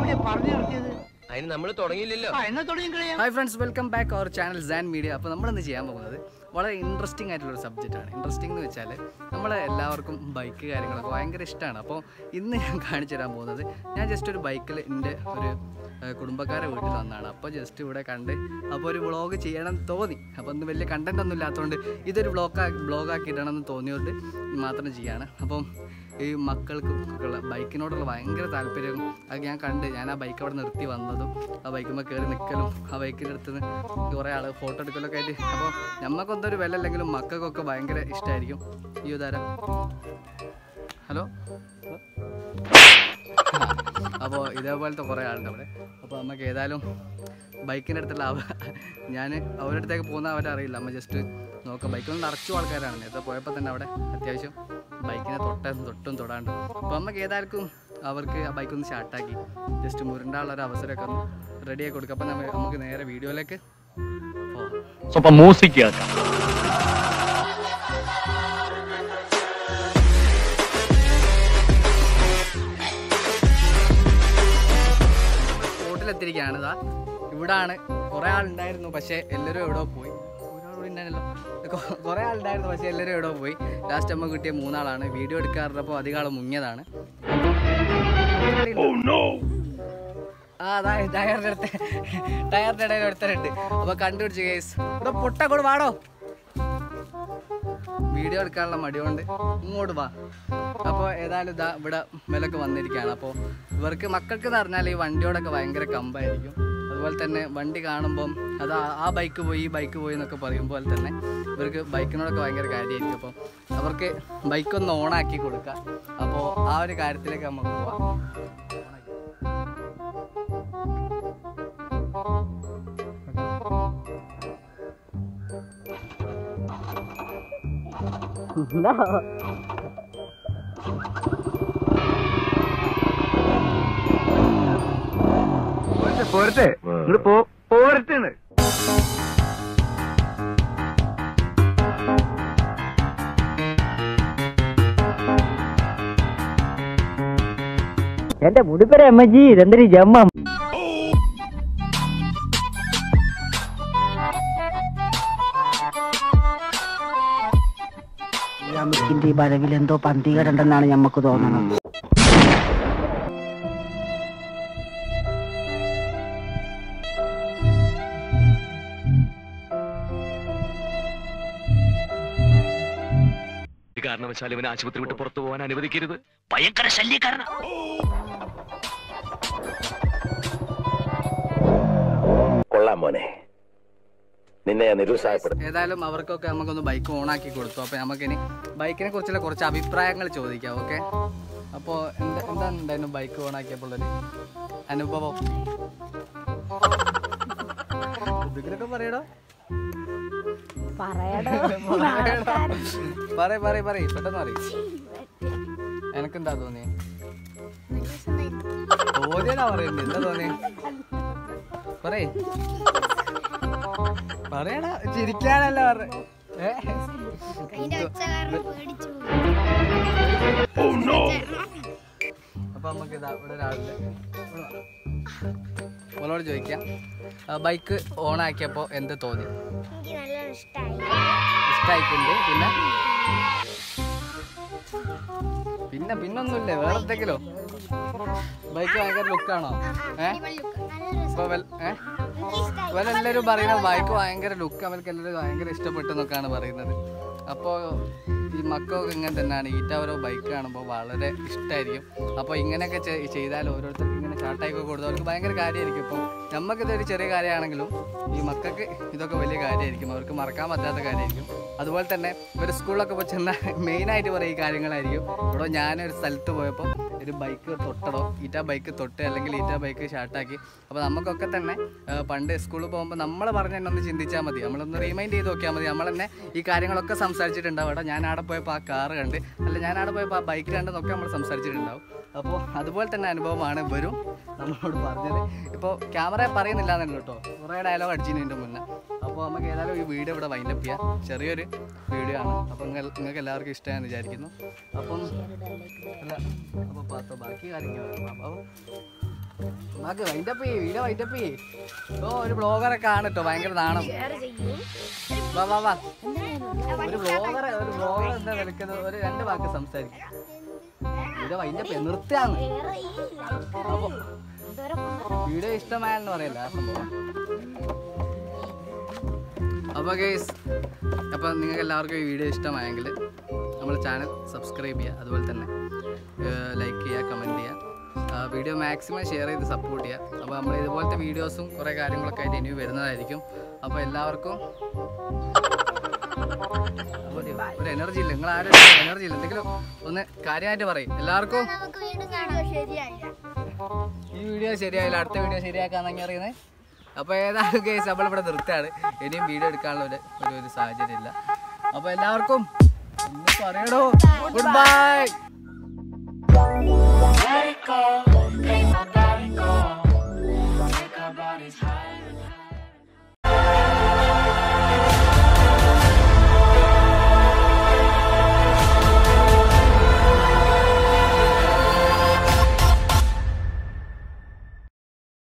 എവിടെയാ പറഞ്ഞു നിർത്തിയത് അതിന് നമ്മൾ തുടങ്ങിയില്ലല്ലോ ആ എന്നാ തുടങ്ങി കളയാം hi friends welcome back our channel San media അപ്പോൾ നമ്മളിന്ന് ചെയ്യാൻ പോകുന്നത് വളരെ ഇൻട്രസ്റ്റിംഗ് ആയിട്ടുള്ളൊരു സബ്ജക്റ്റാണ് ഇൻട്രസ്റ്റിംഗ് എന്ന് വെച്ചാൽ നമ്മൾ എല്ലാവർക്കും ബൈക്ക് കാര്യങ്ങളൊക്കെ ഭയങ്കര ഇഷ്ടമാണ് അപ്പോൾ ഇന്ന് ഞാൻ കാണിച്ചു തരാൻ പോകുന്നത് ഞാൻ ജസ്റ്റ് ഒരു ബൈക്കിൽ എൻ്റെ ഒരു ഏഹ്, കുടുംബക്കാരെ വീട്ടിൽ വന്നതാണ് അപ്പോൾ ജസ്റ്റ് ഇവിടെ കണ്ട് അപ്പോൾ ഒരു വ്ളോഗ് ചെയ്യണം എന്ന് തോന്നി അപ്പോൾ ഒന്ന് വലിയ കണ്ടന്റ് ഒന്നും ഇല്ലാത്തതുകൊണ്ട് ഇതൊരു ബ്ലോഗ് ബ്ലോഗ് ആക്കിയിട്ടാണെന്ന് തോന്നിയോണ്ട് മാത്രം ചെയ്യാണ് അപ്പം ഈ മക്കൾക്കും ഒക്കെയുള്ള ബൈക്കിനോടുള്ള ഭയങ്കര താല്പര്യം അത് ഞാൻ കണ്ട് ഞാൻ ആ ബൈക്ക് അവിടെ നിർത്തി വന്നതും ആ ബൈക്കുമ്പോൾ കയറി നിൽക്കലും ആ ബൈക്കിൻ്റെ അടുത്ത് നിന്ന് കുറേ ആൾ ഫോട്ടോ എടുക്കലൊക്കെ ആയിട്ട് അപ്പോൾ നമുക്കൊന്നും ഒരു വില അല്ലെങ്കിലും മക്കൾക്കൊക്കെ ഭയങ്കര ഇഷ്ടമായിരിക്കും ഈ ഉദാരം ഹലോ അപ്പോൾ ഇതേപോലത്തെ കുറേ ആളുണ്ട് അവിടെ അപ്പോൾ നമുക്ക് ഏതായാലും ബൈക്കിൻ്റെ അടുത്തുള്ള അവ ഞാൻ അവരുടെ അടുത്തേക്ക് പോകുന്ന അവരറിയില്ല അമ്മ ജസ്റ്റ് നോക്കാം ബൈക്കിൽ നിറച്ചു ആൾക്കാരാണ് നേരത്തെ പോയപ്പോൾ തന്നെ അവിടെ അത്യാവശ്യം ബൈക്കിനെ തൊട്ടും തൊട്ടും തൊടാണ്ട് അപ്പോൾ നമുക്ക് ഏതായാലും അവർക്ക് ആ ബൈക്ക് ഒന്ന് സ്റ്റാർട്ടാക്കി ജസ്റ്റ് മുരണ്ടാനുള്ള ഒരു അവസരമൊക്കെ ഒന്ന് റെഡിയാക്കി കൊടുക്കാം അപ്പോൾ നമ്മ- നമുക്ക് നേരെ വീഡിയോയിലേക്ക് പോകാം ಸ್ವಲ್ಪ ಮ್ಯೂಸಿಕ್ ಕೇಳ್ಕ സ്പോട്ടിലെത്തിരിക്കുകയാണ് ഇതാ ഇവിടാണ് കുറേ ആളുണ്ടായിരുന്നു പക്ഷേ എല്ലാവരും എവിടെ പോയി ഒരാൾ കൂടി ഉണ്ടായിരുന്നല്ലോ കൊ- കുറേ ആളുണ്ടായിരുന്നു പക്ഷേ എല്ലാവരും എവിടെ പോയി ലാസ്റ്റ് അമ്മ കിട്ടിയ മൂന്നാളാണ് വീഡിയോ എടുക്കാറുള്ളപ്പോൾ അധികം ആൾ മുങ്ങിയതാണ് ആ അതാ ടയറിൻ്റെ അടുത്ത് ടയറിൻ്റെ ഇടയിൽ ഒരുത്തരുണ്ട് അപ്പോൾ കണ്ടുപിടിച്ച് കേസ് ഇവിടെ പൊട്ട കൂടെ വാടോ വീഡിയോ എടുക്കാനുള്ള മടി കൊണ്ട് ഇങ്ങോട്ട് വാ അപ്പോൾ ഏതായാലും ഇതാ ഇവിടെ വിലക്ക് വന്നിരിക്കുകയാണ് അപ്പോൾ ഇവർക്ക് മക്കൾക്ക് എന്ന് പറഞ്ഞാൽ ഈ വണ്ടിയോടൊക്കെ ഭയങ്കര കമ്പായിരിക്കും അതുപോലെ തന്നെ വണ്ടി കാണുമ്പം അത് ആ- ആ ബൈക്ക് പോയി ഈ ബൈക്ക് പോയി എന്നൊക്കെ പറയുമ്പോൾ തന്നെ ഇവർക്ക് ബൈക്കിനോടൊക്കെ ഭയങ്കര കാര്യമായിരിക്കും അപ്പോൾ അവർക്ക് ബൈക്കൊന്ന് ഓണാക്കി കൊടുക്കാം അപ്പോൾ ആ ഒരു കാര്യത്തിലേക്ക് നമുക്ക് പോവാം പോരട്ടെ ഇങ്ങോട്ട് പോ പോരട്ടാണ് എന്റെ മുടിപ്പര അമ്മജി ഇതെന്തൊരു ജമ്മം ഈ അമ്മക്കിന്റെ ഈ വരവിൽ എന്തോ പന്തികേടുണ്ടെന്നാണ് ഞമ്മക്ക് തോന്നുന്നത് ഒരു കാരണവശാൽ ഇവനെ ആശുപത്രി വിട്ട് പുറത്തു പോകാൻ അനുവദിക്കരുത് ഭയങ്കര ശല്യക്കാരനാ കൊള്ളാം മോനെ നിന്നെ ഞാൻ നിരുത്സാഹപ്പെടുത്തും ഏതായാലും അവർക്കൊക്കെ നമുക്കൊന്ന് ബൈക്ക് ഓണാക്കി കൊടുത്തു അപ്പോൾ നമുക്കിനി ബൈക്കിനെ കുറിച്ചുള്ള കുറച്ച് അഭിപ്രായങ്ങൾ ചോദിക്കാം ഓക്കെ അപ്പോൾ എന്താ എന്താണ് ഉണ്ടായിരുന്നു ബൈക്ക് ഓണാക്കിയപ്പോഴൊരു അനുഭവം എന്തെങ്കിലുമൊക്കെ പറയടോ പറയ പറയ പറയ പെട്ടെന്ന് പറയും എനക്കെന്താ തോന്നി തോന്നിയതാ പറയുന്നത് എന്താ തോന്നി പറയേ പറയടാ ചിരിക്കാനല്ല പറ ഏ? അതിന്റെ ഒച്ച കാരണം പേടിച്ചു അപ്പൊ നമുക്ക് ഇതാ ഇവിടെ ഒരാളുണ്ട് ഓളോട് ചോദിക്കാം ബൈക്ക് ഓൺ ആക്കിയപ്പോ എന്ത് തോന്നി എനിക്ക് നല്ലോണം ഇഷ്ടമായി ഇഷ്ടായിട്ടുണ്ട് പിന്നെ പിന്നെ പിന്നൊന്നുമില്ലേ വേറെ എന്തെങ്കിലോ ബൈക്ക് ഭയങ്കര ലുക്കാണോ ഏ ഇപ്പൊ വൽ- ഏ ഇവരെല്ലാവരും പറയുന്നത് ബൈക്ക് ഭയങ്കര ലുക്ക് അവർക്ക് എല്ലാവരും ഭയങ്കര ഇഷ്ടപ്പെട്ടു എന്നൊക്കെയാണ് പറയുന്നത് അപ്പോൾ ഈ മക്കൾക്ക് ഇങ്ങനെ തന്നെയാണ് ഈറ്റാവരോ ബൈക്ക് കാണുമ്പോൾ വളരെ ഇഷ്ടമായിരിക്കും അപ്പോൾ ഇങ്ങനെയൊക്കെ ചെ- ചെയ്താൽ ഓരോരുത്തർക്ക് ഇങ്ങനെ ഷാർട്ടാക്കി കൊടുത്താൽ അവർക്ക് ഭയങ്കര കാര്യമായിരിക്കും ഇപ്പോൾ നമുക്കിതൊരു ചെറിയ കാര്യമാണെങ്കിലും ഈ മക്കൾക്ക് ഇതൊക്കെ വലിയ കാര്യമായിരിക്കും അവർക്ക് മറക്കാൻ പറ്റാത്ത കാര്യമായിരിക്കും അതുപോലെ തന്നെ ഇവർ സ്കൂളിലൊക്കെ പോയി ചെന്നാൽ മെയിനായിട്ട് പറയും ഈ കാര്യങ്ങളായിരിക്കും ഇവിടെ ഞാനൊരു സ്ഥലത്ത് പോയപ്പോൾ ഒരു ബൈക്ക് തൊട്ടടോ ഈറ്റ ബൈക്ക് തൊട്ട് അല്ലെങ്കിൽ ഈറ്റ ബൈക്ക് ഷാർട്ടാക്കി അപ്പോൾ നമുക്കൊക്കെ തന്നെ ആ, പണ്ട് സ്കൂളിൽ പോകുമ്പോൾ നമ്മൾ പറഞ്ഞ തന്നെ ഒന്ന് ചിന്തിച്ചാൽ മതി നമ്മളൊന്ന് റീമൈൻഡ് ചെയ്ത് നോക്കിയാൽ മതി നമ്മൾ തന്നെ ഈ കാര്യങ്ങളൊക്കെ സംസാരിച്ചിട്ടുണ്ടാവും അവിടെ ഞാൻ അവിടെ പോയപ്പോൾ ആ കാറ് കണ്ട് അല്ല ഞാൻ അവിടെ പോയപ്പോൾ ആ ബൈക്ക് കണ്ടെന്നൊക്കെ നമ്മൾ സംസാരിച്ചിട്ടുണ്ടാവും അപ്പോൾ അതുപോലെ തന്നെ അനുഭവമാണ് ഇവരും നമ്മളോട് പറഞ്ഞത് ഇപ്പോൾ ക്യാമറ പറയുന്നില്ല എന്നല്ല കേട്ടോ കുറേ ഡയലോഗ് അടിച്ചതിന് എൻ്റെ മുന്നേ അപ്പോൾ നമുക്ക് ഏതായാലും ഈ വീഡിയോ ഇവിടെ വൈൻഡപ്പ് ചെയ്യാം ചെറിയൊരു വീഡിയോ ആണ് അപ്പോൾ നിങ്ങൾ നിങ്ങൾക്ക് എല്ലാവർക്കും ഇഷ്ടമായെന്ന് വിചാരിക്കുന്നു അപ്പം അല്ല അപ്പോൾ പാത്തോ ബാക്കി കാര്യങ്ങൾ അപ്പോൾ നമുക്ക് വൈൻഡപ്പ് ചെയ്യേ വീഡിയോ വൈൻഡപ്പ് ചെയ്യേ ഓ ഒരു ബ്ലോഗറൊക്കെ ആണ് കേട്ടോ ഭയങ്കര നാണം വാ വാ വാ ഒരു ബ്ലോഗർ ഒരു ബ്ലോഗർ എന്താ നിൽക്കുന്നത് ഒരു രണ്ട് വാക്ക് സംസാരിക്കും വീഡിയോ വൈൻഡപ്പ് ചെയ്യാം നിർത്താന്ന് അപ്പൊ വീഡിയോ ഇഷ്ടമായെന്ന് പറയല്ല ആ സംഭവം അപ്പോൾ ഗേസ് അപ്പോൾ നിങ്ങൾക്ക് എല്ലാവർക്കും ഈ വീഡിയോ ഇഷ്ടമായെങ്കിൽ നമ്മുടെ ചാനൽ സബ്സ്ക്രൈബ് ചെയ്യുക അതുപോലെ തന്നെ ലൈക്ക് ചെയ്യുക കമൻറ്റ് ചെയ്യുക വീഡിയോ മാക്സിമം ഷെയർ ചെയ്ത് സപ്പോർട്ട് ചെയ്യുക അപ്പോൾ നമ്മൾ ഇതുപോലത്തെ വീഡിയോസും കുറേ കാര്യങ്ങളൊക്കെ ആയിട്ട് ഇനി വരുന്നതായിരിക്കും അപ്പോൾ എല്ലാവർക്കും അപ്പോൾ ഒരു എനർജി ഇല്ല നിങ്ങൾ ആരും എനർജി ഇല്ല എന്തെങ്കിലും ഒന്ന് കാര്യമായിട്ട് പറയും എല്ലാവർക്കും നമുക്ക് വീണ്ടും കാണാം ശരിയായില്ല ഈ വീഡിയോ ശരിയായില്ല അടുത്ത വീഡിയോ ശരിയാക്കാന്നെങ്കിൽ അറിയുന്നത് അപ്പോൾ ഏതായാലും കേസ് നമ്മളിവിടെ നിർത്തുകയാണ് ഇനിയും വീഡിയോ എടുക്കാനുള്ള ഒരു ഒരു ഒരു സാഹചര്യം ഇല്ല അപ്പോൾ എല്ലാവർക്കും ഒന്ന് പറയണോ ഗുഡ് ബൈ